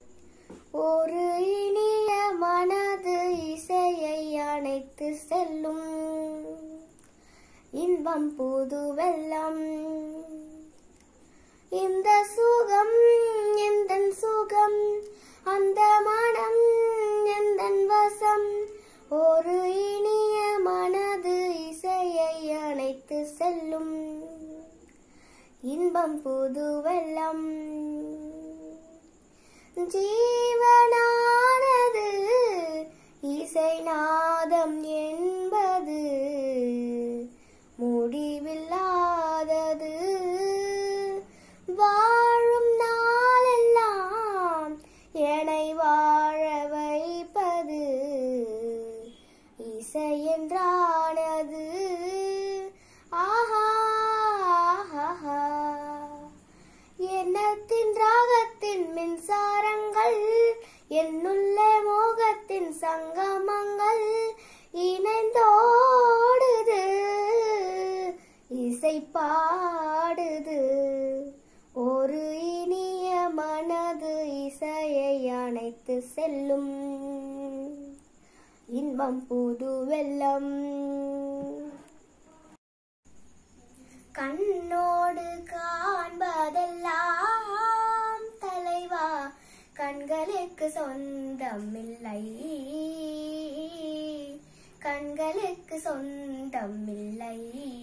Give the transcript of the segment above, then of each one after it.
ஒரு இனிய மனது இசையை அணைத்து செல்லும் இன்பம் புது வெள்ளம் இந்த சுகம் எந்தன் சுகம் அந்த மனம் எந்தன் வசம் ஒரு இனிய மனது இசையை அணைத்து செல்லும் இன்பம் புது வெள்ளம் ஜீவனானது இசை நாதம் என்பது முடிவில்லாதது வாழும் நாளெல்லாம் என்னை வாழ வைப்பது இசை என்றானது ஆஹா ஆஹா எண்ணத்தின் ராகத்தின் மின்சாரங்கள் என்னுள்ள மோகத்தின் சங்கமங்கள் இணைந்தோடுது இசை பாடுது ஒரு இனிய மனது இசையை அணைத்து செல்லும் இன்பம் புது வெள்ளம் கண்ணோடு காண்பதெல்லாம் தலைவா கண்களுக்கு சொந்தமில்லை கண்களுக்கு சொந்தமில்லை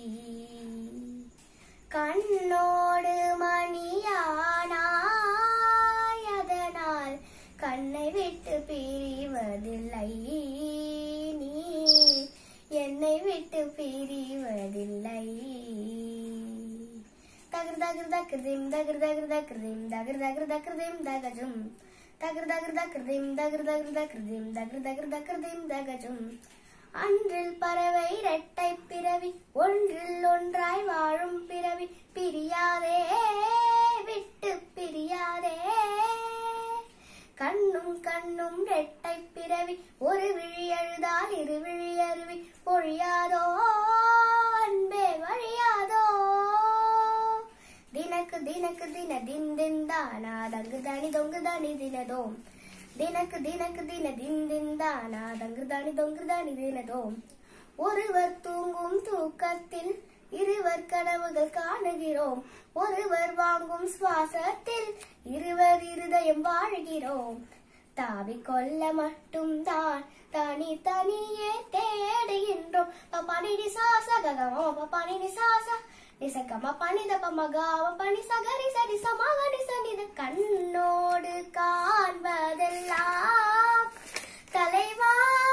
கண்ணோடு மணியானாய் அதனால் கண்ணை விட்டு பிரிவதில்லை நீ என்னை விட்டு பிரிவதில்லை தகர் தகர் தகர்திம் தகர் தகர் தகர்திம் தகர் தகர் தகர்திம் தகஜும் தகர் தகர் தகர்திம் தகர் தகர் தகர்திம் தகர் தகர் தகர்திம் தகஜும் அன்றில் பறவை இரட்டை பிறவி ஒன்றில் ஒன்றாய் வாழும் பிறவி பிரியாதே விட்டு பிரியாதே கண்ணும் கண்ணும் ரெட்டை பிறவி ஒரு விழி அழுதால் இரு விழி அருவி பொழியாதோ அன்பே வழியாதோ தினக்கு தினக்கு தின தின் தின் தானா தங்கு தனி தொங்கு தனி தினதோம் தினக்கு தினக்கு தின தின் தின் தானா தங்கு தனி தொங்கு தனி தினதோம் ஒருவர் தூங்கும் தூக்கத்தில் இருவர் கனவுகள் காணுகிறோம் ஒருவர் வாங்கும் சுவாசத்தில் இருவர் இருதயம் வாழ்கிறோம் தாவிக் கொள்ள மட்டும் தான் தனி தனியே தேடுகின்றோம் பப்பானி சாச ககமோ பப்பானி சாச நிசகம பனித பமகாவ பனி சகரி சரி சமகரி சனித கண்ணோடு காண்பதெல்லாம் தலைவா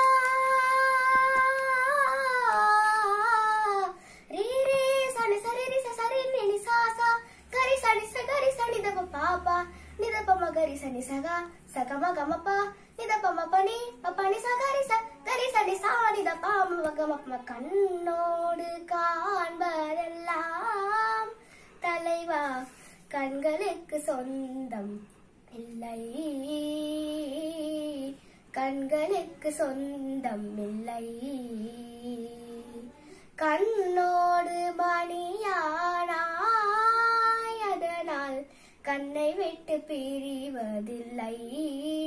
ரீ ரீ சனி சரி ரி ச சரி நி நி சா சா கரி சனி ச கரி சனி த ப பா பா நி த ப ம கரி சனி ச க ச க ம க ம ப நி த ப ம ப நி ப ப நி ச கரி ச கரி சனி சா நி த ப ம ம க ம ப ம கண்ணோடு காண்பதெல்லாம் தலைவா கண்களுக்கு சொந்தம் இல்லை கண்களுக்கு சொந்தம் இல்லை கண்ணோடு மணியானாய் அதனால் கண்ணை விட்டு பிரிவதில்லை